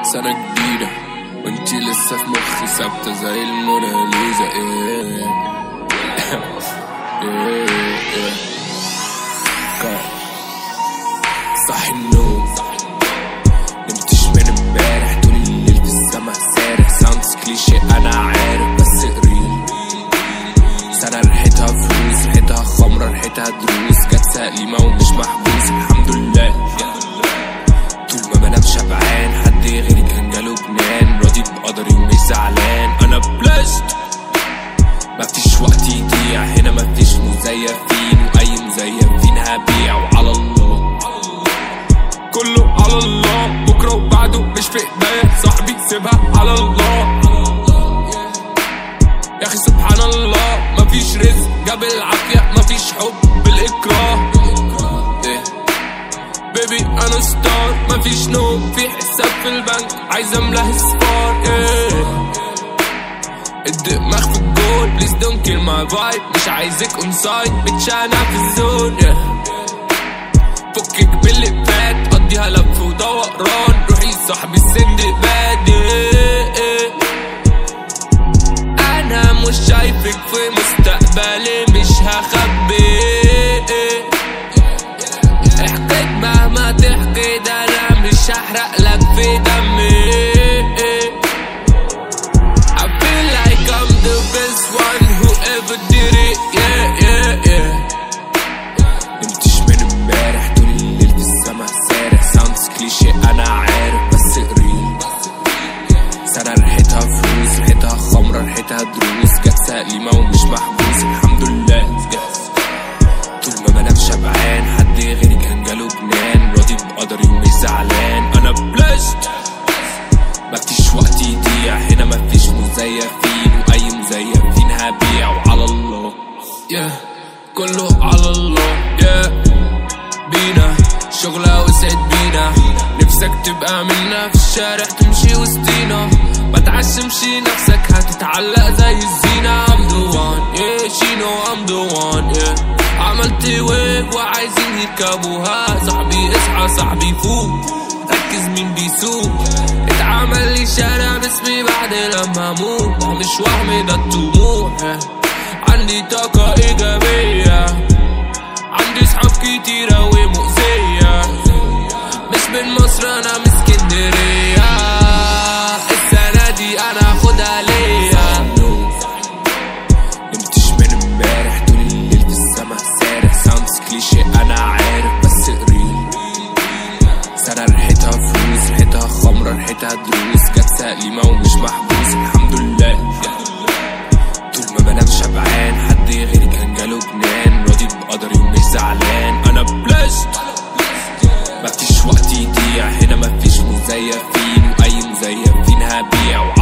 سنة جديدة وانتي لسه في مخي ثابتة زي الموناليزا ايه ايه ايه كار. صحي النوم نمتش من امبارح طول الليل في السما سارح ساوندز كليشيه انا عارف بس قريب سنة ريحتها فلوس ريحتها خمرة ريحتها دروس جت سليمة ومش محبوس الحمد لله طول ما بنام شبعان حد غيري كان جاله جنان راضي بقدري ومش زعلان انا بلشت مفيش وقت يضيع هنا مفيش مزيفين واي مزيفين هبيع وعلى الله كله على الله بكره وبعده مش في ايديا صاحبي سيبها على الله يا اخي سبحان الله مفيش رزق جاب العافيه مفيش حب بالاكراه إيه. بيبي انا ستار مفيش نوم في حساب في البنك عايز املاه الصفار إيه. الدماغ في الجول بليز دونت كيل ماي فايب مش عايزك اون سايد بتشانا في الزون إيه. فكك باللي فات قضيها لف ودوران روحي صاحبي السندباد إيه. انا مش شايفك في مستقبلي مش هخبي احكي مهما تحكي ده انا مش هحرق لك في دمي I feel like I'm the best one who ever did it yeah yeah yeah نمتش من امبارح طول الليل في السما سارح ساوندز كليشيه انا عارف بس قريب سنة ريحتها فلوس ريحتها خمرة ريحتها دروس جت سليمة ومش محبوس الحمد لله طول ما بنام شبعان حد غيري كان جاله جنان راضي بقدري ومش زعلان انا بلشت مفيش وقت يضيع هنا مفيش مزيفين واي مزيفين هبيع وعلى الله yeah. كله على الله yeah. بينا شغلة وسعد بينا نفسك تبقى منا في الشارع تمشي وسطينا ما تعشمش نفسك هتتعلق زي الزينة I'm the one yeah she know I'm the one yeah عملت ويف وعايزين يركبوها صاحبي اصحى صاحبي فوق ركز مين بيسوق اتعمل لي شارع باسمي بعد لما اموت ده مش وهم ده الطموح yeah. عندي طاقة إيجابية عندي صحاب كتيرة ومؤذية مش من مصر أنا من اسكندرية السنة دي أنا هاخدها ليا نمتش من امبارح طول الليل في السما سارح ساوندز كليشيه أنا عارف بس قريب سنة ريحتها فلوس ريحتها خمرة ريحتها دروس جت سليمة ومش محبوس الحمد لله طول ما بنام شبعان حد غيري كان جاله جنان راضي بقدري ومش زعلان انا بلشت مفيش وقت يضيع هنا مفيش مزيفين واي مزيفين هبيع